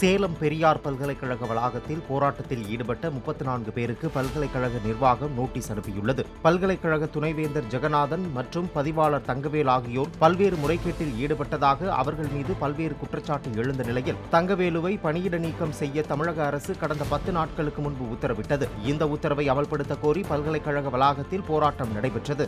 சேலம் பெரியார் பல்கலைக்கழக வளாகத்தில் போராட்டத்தில் ஈடுபட்ட முப்பத்தி நான்கு பேருக்கு பல்கலைக்கழக நிர்வாகம் நோட்டீஸ் அனுப்பியுள்ளது பல்கலைக்கழக துணைவேந்தர் ஜெகநாதன் மற்றும் பதிவாளர் தங்கவேல் ஆகியோர் பல்வேறு முறைகேட்டில் ஈடுபட்டதாக அவர்கள் மீது பல்வேறு குற்றச்சாட்டு எழுந்த நிலையில் தங்கவேலுவை பணியிட நீக்கம் செய்ய தமிழக அரசு கடந்த பத்து நாட்களுக்கு முன்பு உத்தரவிட்டது இந்த உத்தரவை அமல்படுத்த கோரி பல்கலைக்கழக வளாகத்தில் போராட்டம் நடைபெற்றது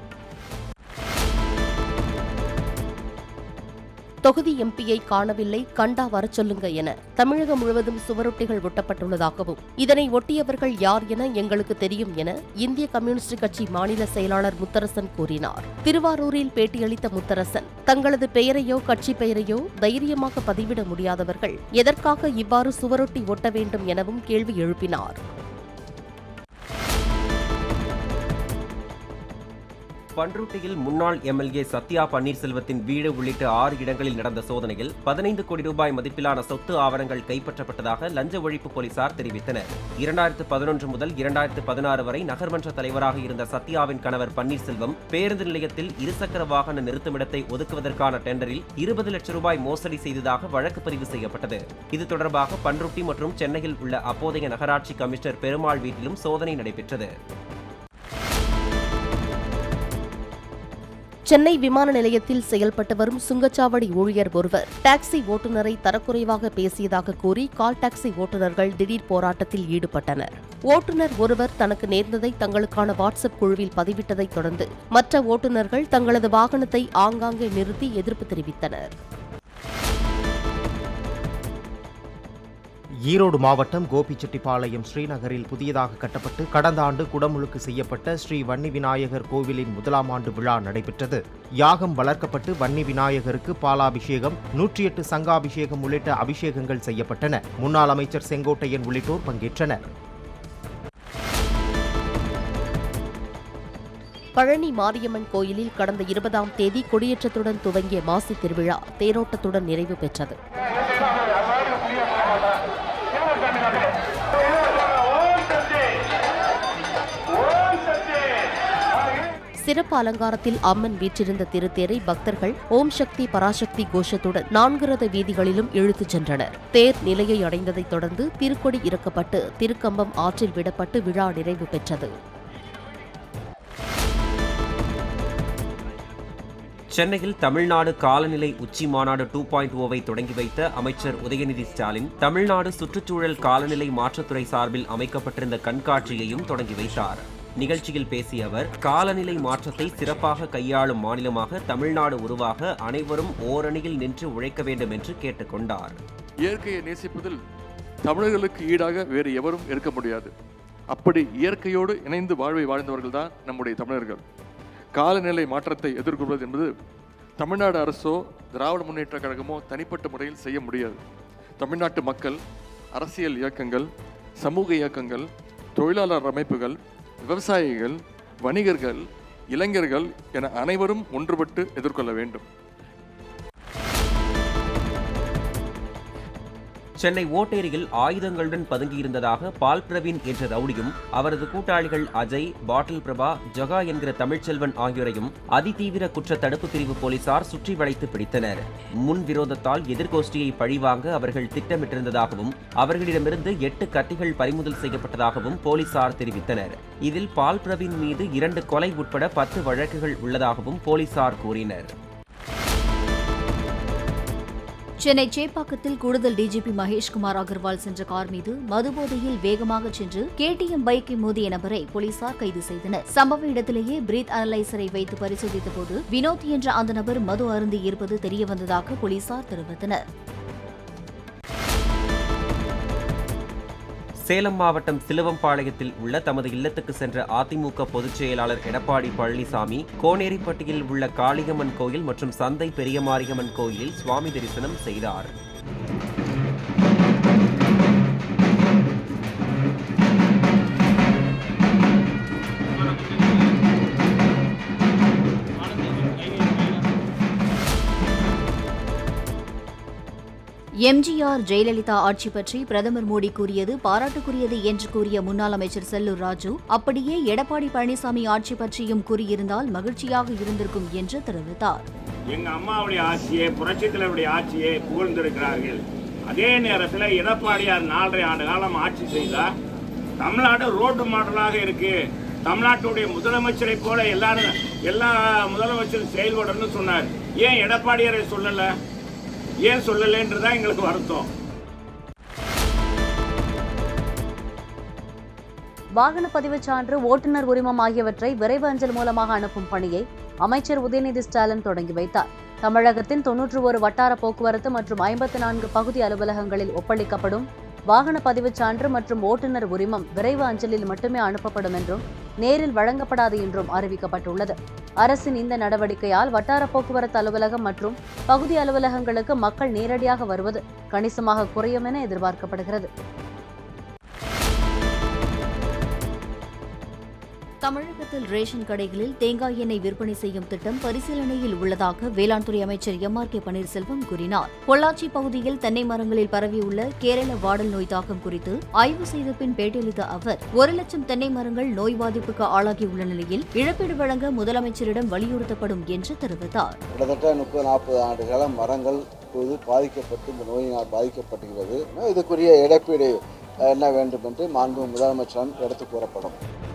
தொகுதி எம்பியை காணவில்லை கண்டா வரச் சொல்லுங்க என தமிழகம் முழுவதும் சுவரொட்டிகள் ஒட்டப்பட்டுள்ளதாகவும் இதனை ஒட்டியவர்கள் யார் என எங்களுக்கு தெரியும் என இந்திய கம்யூனிஸ்ட் கட்சி மாநில செயலாளர் முத்தரசன் கூறினார் திருவாரூரில் பேட்டியளித்த முத்தரசன் தங்களது பெயரையோ கட்சி பெயரையோ தைரியமாக பதிவிட முடியாதவர்கள் எதற்காக இவ்வாறு சுவரொட்டி ஒட்ட வேண்டும் எனவும் கேள்வி எழுப்பினார் பன்ருட்டியில் முன்னாள் எம்எல்ஏ சத்யா பன்னீர்செல்வத்தின் வீடு உள்ளிட்ட ஆறு இடங்களில் நடந்த சோதனையில் பதினைந்து கோடி ரூபாய் மதிப்பிலான சொத்து ஆவணங்கள் கைப்பற்றப்பட்டதாக லஞ்ச ஒழிப்பு போலீசார் தெரிவித்தனர் இரண்டாயிரத்து பதினொன்று முதல் இரண்டாயிரத்து பதினாறு வரை நகர்மன்ற தலைவராக இருந்த சத்யாவின் கணவர் பன்னீர்செல்வம் பேருந்து நிலையத்தில் இருசக்கர வாகன நிறுத்துமிடத்தை ஒதுக்குவதற்கான டெண்டரில் இருபது லட்சம் ரூபாய் மோசடி செய்ததாக வழக்கு பதிவு செய்யப்பட்டது இது தொடர்பாக பன்ருட்டி மற்றும் சென்னையில் உள்ள அப்போதைய நகராட்சி கமிஷனர் பெருமாள் வீட்டிலும் சோதனை நடைபெற்றது சென்னை விமான நிலையத்தில் செயல்பட்டு வரும் சுங்கச்சாவடி ஊழியர் ஒருவர் டாக்ஸி ஓட்டுநரை தரக்குறைவாக பேசியதாக கூறி கால் டாக்ஸி ஓட்டுநர்கள் திடீர் போராட்டத்தில் ஈடுபட்டனர் ஓட்டுநர் ஒருவர் தனக்கு நேர்ந்ததை தங்களுக்கான வாட்ஸ்அப் குழுவில் பதிவிட்டதைத் தொடர்ந்து மற்ற ஓட்டுநர்கள் தங்களது வாகனத்தை ஆங்காங்கே நிறுத்தி எதிர்ப்பு தெரிவித்தனர் ஈரோடு மாவட்டம் கோபிச்செட்டிப்பாளையம் ஸ்ரீநகரில் புதியதாக கட்டப்பட்டு கடந்த ஆண்டு குடமுழுக்கு செய்யப்பட்ட ஸ்ரீ வன்னி விநாயகர் கோவிலின் முதலாம் ஆண்டு விழா நடைபெற்றது யாகம் வளர்க்கப்பட்டு வன்னி விநாயகருக்கு பாலாபிஷேகம் நூற்றி எட்டு சங்காபிஷேகம் உள்ளிட்ட அபிஷேகங்கள் செய்யப்பட்டன முன்னாள் அமைச்சர் செங்கோட்டையன் உள்ளிட்டோர் பங்கேற்றனர் பழனி மாரியம்மன் கோயிலில் கடந்த இருபதாம் தேதி கொடியேற்றத்துடன் துவங்கிய மாசி திருவிழா தேரோட்டத்துடன் நிறைவு பெற்றது சிறப்பு அலங்காரத்தில் அம்மன் வீற்றிருந்த திருத்தேரை பக்தர்கள் ஓம் சக்தி பராசக்தி கோஷத்துடன் நான்கு ரத வீதிகளிலும் இழுத்துச் சென்றனர் தேர் நிலையை அடைந்ததைத் தொடர்ந்து திருக்கொடி இறக்கப்பட்டு திருக்கம்பம் ஆற்றில் விடப்பட்டு விழா நிறைவு பெற்றது சென்னையில் தமிழ்நாடு காலநிலை உச்சி மாநாடு டூ பாயிண்ட் ஓவை தொடங்கி வைத்த அமைச்சர் உதயநிதி ஸ்டாலின் தமிழ்நாடு சுற்றுச்சூழல் காலநிலை மாற்றத்துறை சார்பில் அமைக்கப்பட்டிருந்த கண்காட்சியையும் தொடங்கி வைத்தார் நிகழ்ச்சியில் பேசிய அவர் காலநிலை மாற்றத்தை சிறப்பாக கையாளும் மாநிலமாக தமிழ்நாடு உருவாக அனைவரும் ஓரணியில் நின்று உழைக்க வேண்டும் என்று கேட்டுக்கொண்டார் இயற்கையை நேசிப்பதில் தமிழர்களுக்கு ஈடாக வேறு எவரும் இருக்க முடியாது அப்படி இயற்கையோடு இணைந்து வாழ்வை வாழ்ந்தவர்கள் தான் நம்முடைய தமிழர்கள் காலநிலை மாற்றத்தை எதிர்கொள்வது என்பது தமிழ்நாடு அரசோ திராவிட முன்னேற்ற கழகமோ தனிப்பட்ட முறையில் செய்ய முடியாது தமிழ்நாட்டு மக்கள் அரசியல் இயக்கங்கள் சமூக இயக்கங்கள் தொழிலாளர் அமைப்புகள் விவசாயிகள் வணிகர்கள் இளைஞர்கள் என அனைவரும் ஒன்றுபட்டு எதிர்கொள்ள வேண்டும் சென்னை ஓட்டேரியில் ஆயுதங்களுடன் பதுங்கியிருந்ததாக பால் பிரவீன் என்ற ரவுடியும் அவரது கூட்டாளிகள் அஜய் பாட்டில் பிரபா ஜகா என்கிற தமிழ்ச்செல்வன் ஆகியோரையும் அதிதீவிர குற்ற தடுப்பு பிரிவு போலீசார் சுற்றி வளைத்து பிடித்தனர் முன் விரோதத்தால் எதிர்கோஷ்டியை பழிவாங்க அவர்கள் திட்டமிட்டிருந்ததாகவும் அவர்களிடமிருந்து எட்டு கத்திகள் பறிமுதல் செய்யப்பட்டதாகவும் போலீசார் தெரிவித்தனர் இதில் பால் பிரவீன் மீது இரண்டு கொலை உட்பட பத்து வழக்குகள் உள்ளதாகவும் போலீசார் கூறினர் சென்னை சேப்பாக்கத்தில் கூடுதல் டிஜிபி மகேஷ்குமார் அகர்வால் சென்ற கார் மீது மதுபோதையில் வேகமாக சென்று கேடிஎம் பைக்கை மோதிய நபரை போலீசார் கைது செய்தனர் சம்பவ இடத்திலேயே பிரீத் அனலைசரை வைத்து பரிசோதித்த போது வினோத் என்ற அந்த நபர் மது அருந்தி இருப்பது தெரியவந்ததாக போலீசார் தெரிவித்தனர் சேலம் மாவட்டம் சிலுவம்பாளையத்தில் உள்ள தமது இல்லத்துக்கு சென்ற அதிமுக பொதுச் செயலாளர் எடப்பாடி பழனிசாமி கோனேரிப்பட்டியில் உள்ள காளியம்மன் கோயில் மற்றும் சந்தை பெரியமாரியம்மன் கோயிலில் சுவாமி தரிசனம் செய்தார் எம்ஜிஆர் ஜெயலலிதா ஆட்சி பற்றி பிரதமர் மோடி கூறியது பாராட்டுக்குரியது என்று கூறிய முன்னாள் அமைச்சர் செல்லூர் ராஜு அப்படியே எடப்பாடி பழனிசாமி ஆட்சி பற்றியும் கூறியிருந்தால் மகிழ்ச்சியாக இருந்திருக்கும் என்று தெரிவித்தார் எங்க அம்மாவுடைய ஆட்சியை புரட்சித் தலைவருடைய ஆட்சியை புகழ்ந்திருக்கிறார்கள் அதே நேரத்தில் எடப்பாடியார் நாலரை ஆண்டு காலம் ஆட்சி செய்தார் தமிழ்நாடு ரோடு மாடலாக இருக்கு தமிழ்நாட்டுடைய முதலமைச்சரை போல எல்லாரும் எல்லா முதலமைச்சரும் செயல்படணும்னு சொன்னார் ஏன் எடப்பாடியாரை சொல்லல ஏன் சொல்லலைன்றதான் எங்களுக்கு வருத்தம் வாகன பதிவுச் சான்று ஓட்டுநர் உரிமம் ஆகியவற்றை விரைவு அஞ்சல் மூலமாக அனுப்பும் பணியை அமைச்சர் உதயநிதி ஸ்டாலின் தொடங்கி வைத்தார் தமிழகத்தின் தொன்னூற்று ஒரு வட்டார போக்குவரத்து மற்றும் ஐம்பத்து நான்கு பகுதி அலுவலகங்களில் ஒப்பளிக்கப்படும் வாகன பதிவுச் சான்று மற்றும் ஓட்டுநர் உரிமம் விரைவு அஞ்சலில் மட்டுமே அனுப்பப்படும் என்றும் நேரில் வழங்கப்படாது என்றும் அறிவிக்கப்பட்டுள்ளது அரசின் இந்த நடவடிக்கையால் வட்டார போக்குவரத்து அலுவலகம் மற்றும் பகுதி அலுவலகங்களுக்கு மக்கள் நேரடியாக வருவது கணிசமாக குறையும் என எதிர்பார்க்கப்படுகிறது தமிழகத்தில் ரேஷன் கடைகளில் தேங்காய் எண்ணெய் விற்பனை செய்யும் திட்டம் பரிசீலனையில் உள்ளதாக வேளாண் துறை அமைச்சர் எம் ஆர் கே பன்னீர்செல்வம் கூறினார் பொள்ளாச்சி பகுதியில் தென்னை மரங்களில் பரவியுள்ள கேரள வாடல் நோய் தாக்கம் குறித்து ஆய்வு செய்த பின் பேட்டியளித்த அவர் ஒரு லட்சம் தென்னை மரங்கள் நோய் பாதிப்புக்கு ஆளாகியுள்ள நிலையில் இழப்பீடு வழங்க முதலமைச்சரிடம் வலியுறுத்தப்படும் என்று தெரிவித்தார் கிட்டத்தட்ட முப்பது நாற்பது ஆண்டுகால மரங்கள் இப்போது பாதிக்கப்பட்டு இந்த நோயினால் பாதிக்கப்பட்டுகிறது இதுக்குரிய இழப்பீடு என்ன வேண்டும் என்று மாண்பு முதலமைச்சரிடம் எடுத்து கூறப்படும்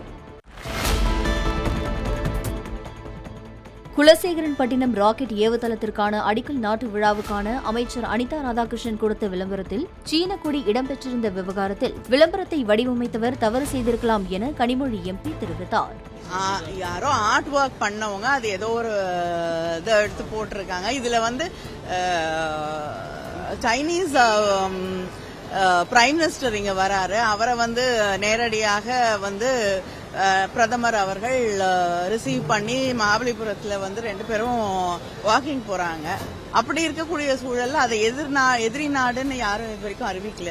குலசேகரன் பட்டினம் ராக்கெட் ஏவுதளத்திற்கான அடிக்கல் நாட்டு விழாவுக்கான அமைச்சர் அனிதா ராதாகிருஷ்ணன் கொடுத்த விளம்பரத்தில் சீன கொடி இடம்பெற்றிருந்த விவகாரத்தில் விளம்பரத்தை வடிவமைத்தவர் தவறு செய்திருக்கலாம் என கனிமொழி எம்பி தெரிவித்தார் ஆ, யாரோ ஆர்ட் ஒர்க் பண்ணவங்க அது ஏதோ ஒரு இதை எடுத்து போட்டிருக்காங்க இதுல வந்து அஹ், சைனீஸ் பிரைம் மினிஸ்டர் இங்க வராரு அவரை வந்து நேரடியாக வந்து அஹ், பிரதமர் அவர்கள் ரிசீவ் பண்ணி மகாபலிபுரத்துல வந்து ரெண்டு பேரும் வாக்கிங் போறாங்க அப்படி இருக்கக்கூடிய சூழல்ல அதை எதிர் நா எதிரி நாடுன்னு யாரும் இது வரைக்கும் அறிவிக்கல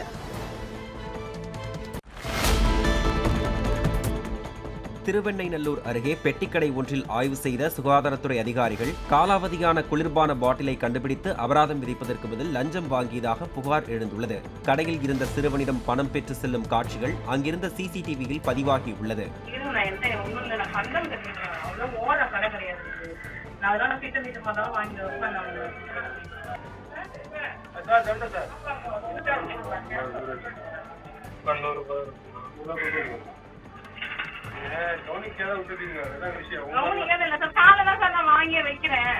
திருவெண்ணைநல்லூர் அருகே பெட்டிக்கடை ஒன்றில் ஆய்வு செய்த சுகாதாரத்துறை அதிகாரிகள் காலாவதியான குளிர்பான பாட்டிலை கண்டுபிடித்து அபராதம் விதிப்பதற்கு பதில் லஞ்சம் வாங்கியதாக புகார் எழுந்துள்ளது கடையில் இருந்த சிறுவனிடம் பணம் பெற்று செல்லும் காட்சிகள் அங்கிருந்த சிசிடிவியில் பதிவாகியுள்ளது நான் என்கிட்ட ஒன்றும் இல்லை நான் கண்டம் கட்டிருக்கேன் அவ்வளோ ஓர கடை கிடையாது இது. நான் அதெல்லாம் திட்டம் திட்டமாக தான் வாங்கி வைப்பேன் நான் கவனிக்காத இல்லை சார் காலை தான் சார் நான் வாங்கி வைக்கிறேன்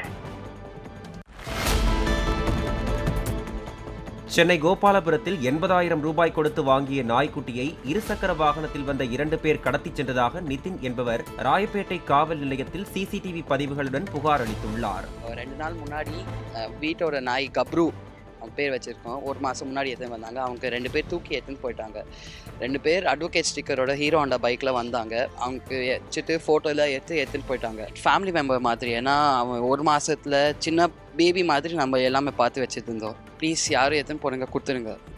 சென்னை கோபாலபுரத்தில் எண்பதாயிரம் ரூபாய் கொடுத்து வாங்கிய நாய்க்குட்டியை இருசக்கர வாகனத்தில் வந்த இரண்டு பேர் கடத்திச் சென்றதாக நிதின் என்பவர் ராயப்பேட்டை காவல் நிலையத்தில் சிசிடிவி பதிவுகளுடன் புகார் அளித்துள்ளார் ரெண்டு நாள் முன்னாடி அஹ், வீட்டோட நாய் கப்ரு அவங்க பேர் வச்சுருக்கோம் ஒரு மாதம் முன்னாடி எடுத்துன்னு வந்தாங்க அவங்க ரெண்டு பேர் தூக்கி எடுத்துன்னு போயிட்டாங்க ரெண்டு பேர் அட்வொகேட் ஸ்டிக்கரோட ஹீரோ ஹோண்டா பைக்கில் வந்தாங்க அவங்க வச்சுட்டு ஃபோட்டோவில் எடுத்து எடுத்துன்னு போயிட்டாங்க ஃபேமிலி மெம்பர் மாதிரி ஏன்னா அவன் ஒரு மாதத்தில் சின்ன பேபி மாதிரி நம்ம எல்லாமே பார்த்து வச்சுட்டு இருந்தோம் ப்ளீஸ் யாரும் எடுத்துன்னு போடுங்க கொடுத்துருங்க